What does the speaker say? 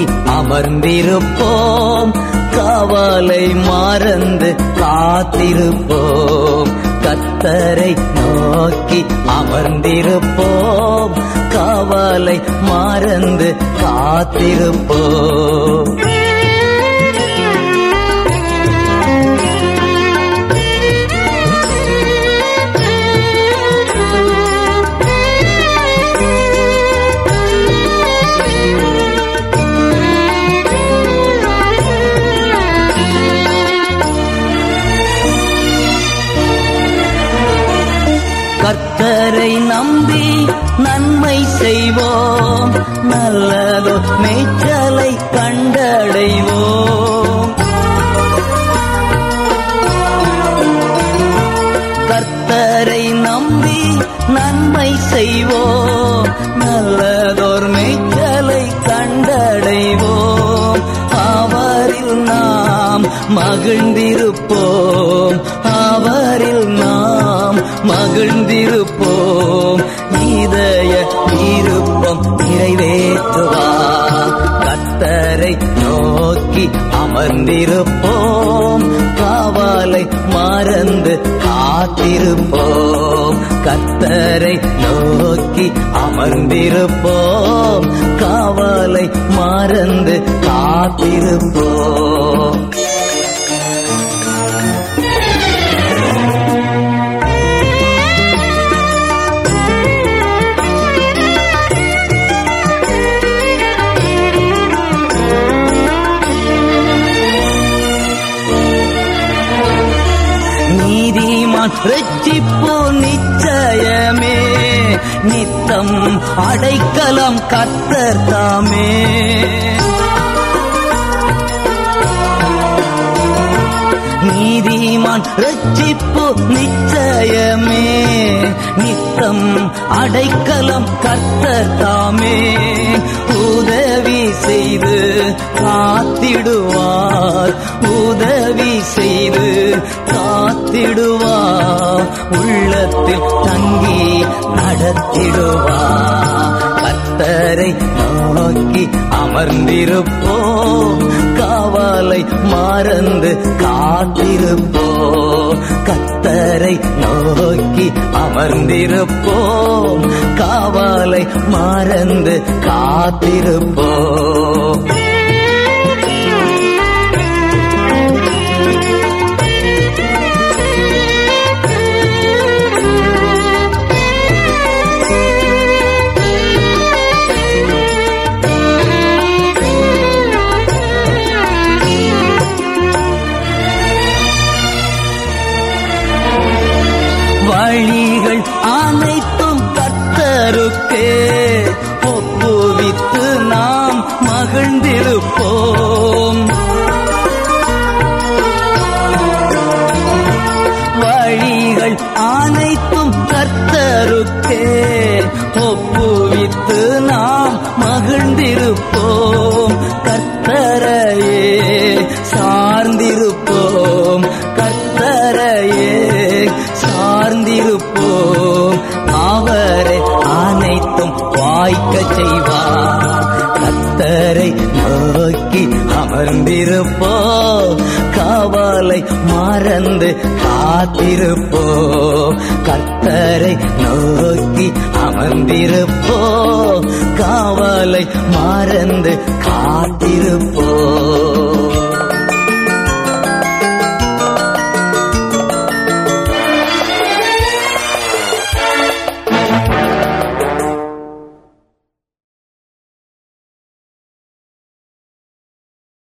அமர்ந்திருப்போம் காவலை மறந்து காத்திருப்போம் கத்தரை நோக்கி அமர்ந்திருப்போம் காவலை மறந்து காத்திருப்போம் கர்த்தரை நம்பி நன்மை செய்வோம் நல்லதோ மேய்ச்சலை கண்டடைவோம் கர்த்தரை நம்பி நன்மை செய்வோம் நல்லதோர் மேய்ச்சலை கண்டடைவோம் அவரில் நாம் மகிழ்ந்திருப்போம் அவரில் நாம் மகிழ்ந்திருப்போம் இதய விருப்பம் நிறைவேற்றுவார் கத்தரை நோக்கி அமர்ந்திருப்போம் காவலை மறந்து காத்திருப்போம் கத்தரை நோக்கி அமர்ந்திருப்போம் காவலை மறந்து காத்திருப்போம் நீதிமான் ரட்சிப்பு நிச்சயமே நித்தம் அடைக்கலம் கத்தர் தாமே நீதிமான் ரட்சிப்பு நிச்சயமே நித்தம் அடைக்கலம் கத்தர் தாமே உதவி செய்து காத்திடுவார் உதவி செய்து காத்திடுவார் உள்ளத்தில் தங்கி நடத்திடுவார் கத்தரை நோக்கி அமர்ந்திருப்போம் காவலை மறந்து காத்திருப்போம் கத்தரை நோக்கி அமர்ந்திருப்போம் காவலை மறந்து காத்திருப்போம் வழிகள் அனைத்தும் கத்தருக்கே ஒப்புவித்து நாம் மகிழ்ந்திருப்போம் வழிகள் அனைத்தும் கர்த்தருக்கே ஒப்புவித்து நாம் மகிழ்ந்திருப்போம் கர்த்தரையே சார்ந்திருப்போம் கர்த்தரையே சார்ந்திருப்போம் அவரை அனைத்தும் வாய்க்க செய்வார் கத்தரை நோக்கி அமர்ந்திருப்போம் காவலை மறந்து காத்திருப்போம் கர்த்தரை நோக்கி அமர்ந்திருப்போம் காவலை மறந்து காத்திருப்போம்